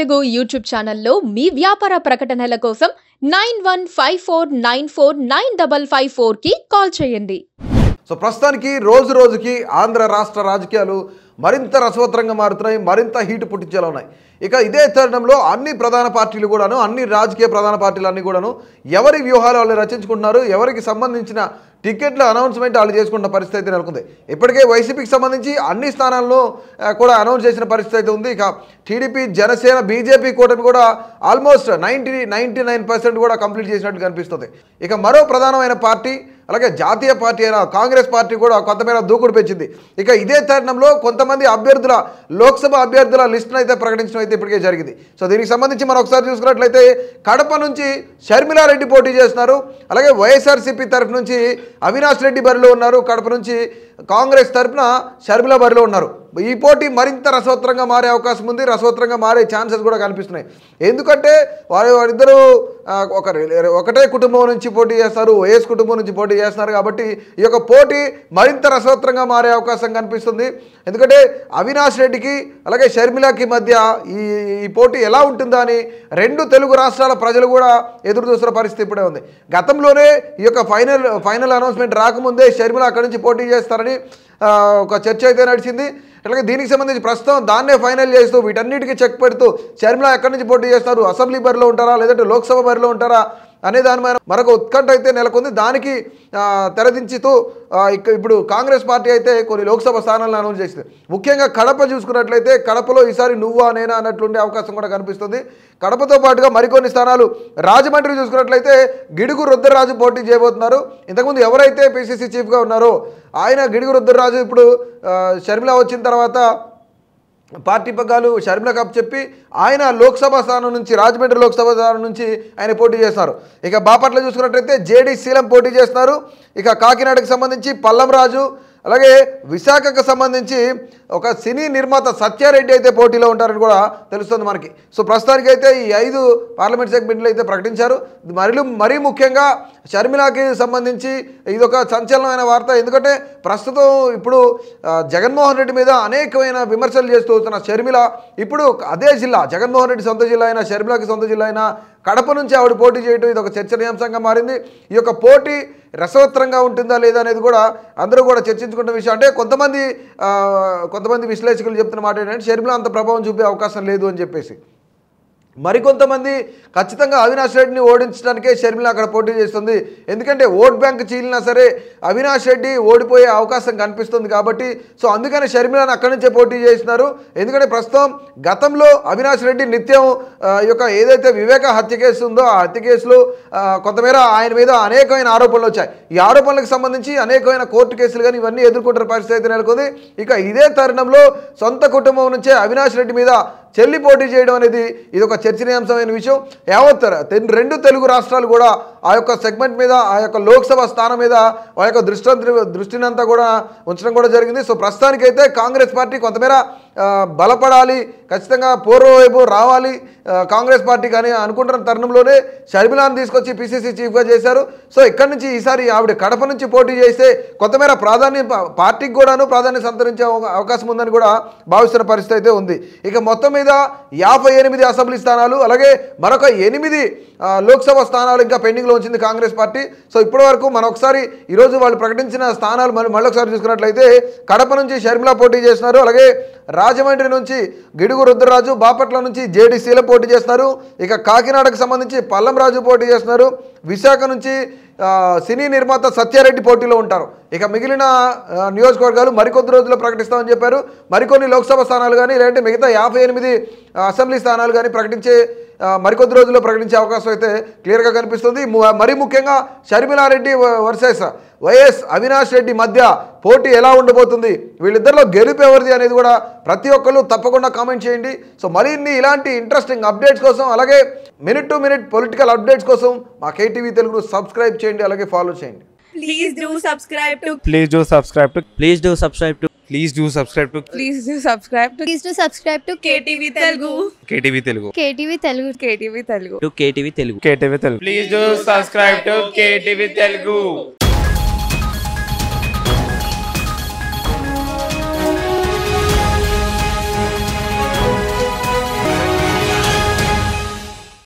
Telugu YouTube ఛానల్లో మీ వ్యాపార ప్రకటనల కోసం nine one five four nine four nine double five four కి కాల్ చేయండి సో ప్రస్తుతానికి రోజు రోజుకి ఆంధ్ర రాష్ట్ర రాజకీయాలు మరింత రసవత్తరంగా మారుతున్నాయి మరింత హీటు పుట్టించేలా ఉన్నాయి ఇక ఇదే తరుణంలో అన్ని ప్రధాన పార్టీలు కూడాను అన్ని రాజకీయ ప్రధాన పార్టీలు అన్నీ కూడాను ఎవరి వ్యూహాలు వాళ్ళు రచించుకుంటున్నారు ఎవరికి సంబంధించిన టికెట్ల అనౌన్స్మెంట్ వాళ్ళు చేసుకున్న పరిస్థితి అయితే నెలకొంది ఇప్పటికే వైసీపీకి సంబంధించి అన్ని స్థానాల్లో ఆ, కూడా అనౌన్స్ చేసిన పరిస్థితి అయితే ఉంది ఇక టీడీపీ జనసేన బీజేపీ కూటమి కూడా almost ninety ninety nine percent కూడా కంప్లీట్ చేసినట్టు కనిపిస్తుంది ఇక మరో ప్రధానమైన పార్టీ అలాగే జాతీయ పార్టీ అయిన కాంగ్రెస్ పార్టీ కూడా కొంతమేర దూకుడు పెంచింది ఇక ఇదే తరుణంలో కొంతమంది అభ్యర్థుల లోక్సభ అభ్యర్థుల లిస్టును అయితే ప్రకటించడం అయితే ఇప్పటికే జరిగింది సో దీనికి సంబంధించి మనం ఒకసారి చూసుకున్నట్లయితే కడప నుంచి షర్మిలారెడ్డి పోటీ చేస్తున్నారు అలాగే వైఎస్ఆర్సీపీ తరఫు నుంచి అవినాష్ రెడ్డి బరిలో ఉన్నారు కడప నుంచి కాంగ్రెస్ తరఫున షర్మిల బరిలో ఉన్నారు ఈ పోటీ మరింత రసవత్తరంగా మారే అవకాశం ఉంది రసవత్తరంగా మారే ఛాన్సెస్ కూడా కనిపిస్తున్నాయి ఎందుకంటే వారి వారిద్దరూ ఆ, ఒక ఒకటే కుటుంబం నుంచి పోటీ చేస్తారు వైఎస్ కుటుంబం నుంచి పోటీ చేస్తున్నారు కాబట్టి ఈ యొక్క పోటీ మరింత రసవత్తరంగా మారే అవకాశం కనిపిస్తుంది ఎందుకంటే అవినాష్ రెడ్డికి అలాగే షర్మిలకి మధ్య ఈ ఈ పోటీ ఎలా ఉంటుందా అని రెండు తెలుగు రాష్ట్రాల ప్రజలు కూడా ఎదురు చూస్తున్న పరిస్థితి ఇప్పుడే ఉంది గతంలోనే ఈ యొక్క ఫైనల్ ఫైనల్ అనౌన్స్మెంట్ రాకముందే షర్మిల అక్కడి నుంచి పోటీ చేస్తారని ఆ, ఒక చర్చ అయితే నడిచింది అలాగే దీనికి సంబంధించి ప్రస్తుతం దాన్నే ఫైనల్ చేస్తూ వీటన్నిటికీ చెక్ పెడుతూ షర్మిల ఎక్కడి నుంచి పోటీ చేస్తారు అసెంబ్లీ బరిలో ఉంటారా లేదంటే లోక్సభ బరిలో ఉంటారా అనే దాని మీద మరొక ఉత్కంఠ అయితే నెలకొంది దానికి ఆ, తెరదించుతూ ఆ, ఇక ఇప్పుడు కాంగ్రెస్ పార్టీ అయితే కొన్ని లోక్సభ స్థానాలను అనౌన్స్ చేసింది ముఖ్యంగా కడప చూసుకున్నట్లయితే కడపలో ఈసారి నువ్వా నేనా అన్నట్లుండే అవకాశం కూడా కనిపిస్తుంది కడపతో పాటుగా మరికొన్ని స్థానాలు రాజమండ్రి చూసుకున్నట్లయితే గిడుగు రుద్రరాజు పోటీ చేయబోతున్నారు ఇంతకుముందు ఎవరైతే పిసిసి చీఫ్గా ఉన్నారో ఆయన గిడుగు రుద్రరాజు ఇప్పుడు ఆ, షర్మిల వచ్చిన తర్వాత పార్టీ పగ్గాలు షర్మిల కప్ చెప్పి ఆయన లోక్సభ స్థానం నుంచి రాజమండ్రి లోక్సభ స్థానం నుంచి ఆయన పోటీ చేస్తారు ఇక బాపట్ల చూసుకున్నట్లయితే జేడీ శీలం పోటీ చేస్తున్నారు ఇక కాకినాడకు సంబంధించి పల్లం రాజు అలాగే విశాఖకు సంబంధించి ఒక సినీ నిర్మాత సత్యారెడ్డి అయితే పోటీలో ఉంటారని కూడా తెలుస్తుంది మనకి సో ప్రస్తుతానికి అయితే ఈ ఐదు పార్లమెంట్ సెగ్మెంట్లు అయితే ప్రకటించారు మరి మరీ ముఖ్యంగా షర్మిలాకి సంబంధించి ఇది ఒక సంచలనమైన వార్త ఎందుకంటే ప్రస్తుతం ఇప్పుడు ఆ, జగన్మోహన్ రెడ్డి మీద అనేకమైన విమర్శలు చేస్తూ వస్తున్న షర్మిల ఇప్పుడు అదే జిల్లా జగన్మోహన్ రెడ్డి సొంత జిల్లా అయినా షర్మిలాకి సొంత జిల్లా అయినా కడప నుంచి ఆవిడ పోటీ చేయడం ఇది ఒక చర్చనీయాంశంగా మారింది ఈ యొక్క పోటీ రసవత్తరంగా ఉంటుందా లేదా అనేది కూడా అందరూ కూడా చర్చించుకున్న విషయం అంటే కొంతమంది ఆ, కొంతమంది విశ్లేషకులు చెప్తున్న మాట ఏంటంటే షర్మిల అంత ప్రభావం చూపే అవకాశం లేదు అని చెప్పేసి మరికొంతమంది ఖచ్చితంగా అవినాష్ రెడ్డిని ఓడించడానికే షర్మిల అక్కడ పోటీ చేస్తుంది ఎందుకంటే ఓట్ బ్యాంక్ చీలినా సరే అవినాష్ రెడ్డి ఓడిపోయే అవకాశం కనిపిస్తుంది కాబట్టి సో అందుకని షర్మిలను అక్కడి నుంచే పోటీ చేస్తున్నారు ఎందుకంటే ప్రస్తుతం గతంలో అవినాష్ రెడ్డి నిత్యం ఆ, ఈ యొక్క ఏదైతే వివేక హత్య కేసు ఉందో ఆ హత్య కేసులో ఆ, కొంతమేర ఆయన మీద అనేకమైన ఆరోపణలు వచ్చాయి ఈ ఆరోపణలకు సంబంధించి అనేకమైన కోర్టు కేసులు కానీ ఇవన్నీ ఎదుర్కొంటున్న పరిస్థితి అయితే నెలకొంది ఇక ఇదే తరుణంలో సొంత కుటుంబం నుంచే అవినాష్ రెడ్డి మీద చెల్లి పోటీ చేయడం అనేది ఇది ఒక చర్చనీయాంశమైన విషయం యావత్ తెన్- రెండు తెలుగు రాష్ట్రాలు కూడా ఆ యొక్క సెగ్మెంట్ మీద ఆ యొక్క లోక్సభ స్థానం మీద ఆ యొక్క దృష్టి దృష్టినంతా కూడా ఉంచడం కూడా జరిగింది సో ప్రస్తుతానికైతే కాంగ్రెస్ పార్టీ కొంతమేర ఆ, బలపడాలి ఖచ్చితంగా పూర్వ వైపు రావాలి ఆ, కాంగ్రెస్ పార్టీ కానీ అనుకుంటున్న తరుణంలోనే షర్మిలాను తీసుకొచ్చి పిసిసి చీఫ్గా చేశారు సో ఇక్కడి నుంచి ఈసారి ఆవిడ కడప నుంచి పోటీ చేస్తే కొంతమేర ప్రాధాన్యం పా- పార్టీకి కూడాను ప్రాధాన్యం సంతరించే అవ- అవకాశం ఉందని కూడా భావిస్తున్న పరిస్థితి అయితే ఉంది ఇక మొత్తం మీద యాభై ఎనిమిది అసెంబ్లీ స్థానాలు అలాగే మరొక ఎనిమిది ఆ, లోక్సభ స్థానాలు ఇంకా పెండింగ్లో ఉంచింది కాంగ్రెస్ పార్టీ సో ఇప్పటి వరకు మనం ఒకసారి ఈరోజు వాళ్ళు ప్రకటించిన స్థానాలు మళ్ళీ మళ్ళీ ఒకసారి చూసుకున్నట్లయితే కడప నుంచి షర్మిల పోటీ చేస్తున్నారు అలాగే రాజమండ్రి నుంచి గిడుగు రుద్రరాజు బాపట్ల నుంచి జేడీసీలో పోటీ చేస్తున్నారు ఇక కాకినాడకు సంబంధించి పల్లం రాజు పోటీ చేస్తున్నారు విశాఖ నుంచి ఆ, సినీ నిర్మాత సత్యారెడ్డి పోటీలో ఉంటారు ఇక మిగిలిన ఆ, నియోజకవర్గాలు మరికొద్ది రోజుల్లో ప్రకటిస్తామని చెప్పారు మరికొన్ని లోక్సభ స్థానాలు కానీ లేదంటే మిగతా యాభై ఎనిమిది అసెంబ్లీ స్థానాలు కానీ ప్రకటించే ఆ, మరికొద్ది రోజుల్లో ప్రకటించే అవకాశం అయితే క్లియర్గా కనిపిస్తుంది ము- మరీ ముఖ్యంగా షర్మిలారెడ్డి వర్సెస్ వైఎస్ అవినాష్ రెడ్డి మధ్య పోటీ ఎలా ఉండబోతుంది వీళ్ళిద్దరిలో గెలుపు ఎవరిది అనేది కూడా ప్రతి ఒక్కరు తప్పకుండా కామెంట్ చేయండి సో మరిన్ని ఇలాంటి ఇంట్రెస్టింగ్ అప్డేట్స్ కోసం అలాగే minute to minute political updates కోసం మా కేటీవీ తెలుగును సబ్స్క్రైబ్ చేయండి అలాగే ఫాలో చేయండి Please do subscribe to Please do subscribe to Please do subscribe to please do subscribe to please do subscribe to please to subscribe to KTV Telugu. KTV Telugu. KTV Telugu KTV Telugu. to KTV Telugu. KTV Telugu. Please do subscribe to KTV Telugu.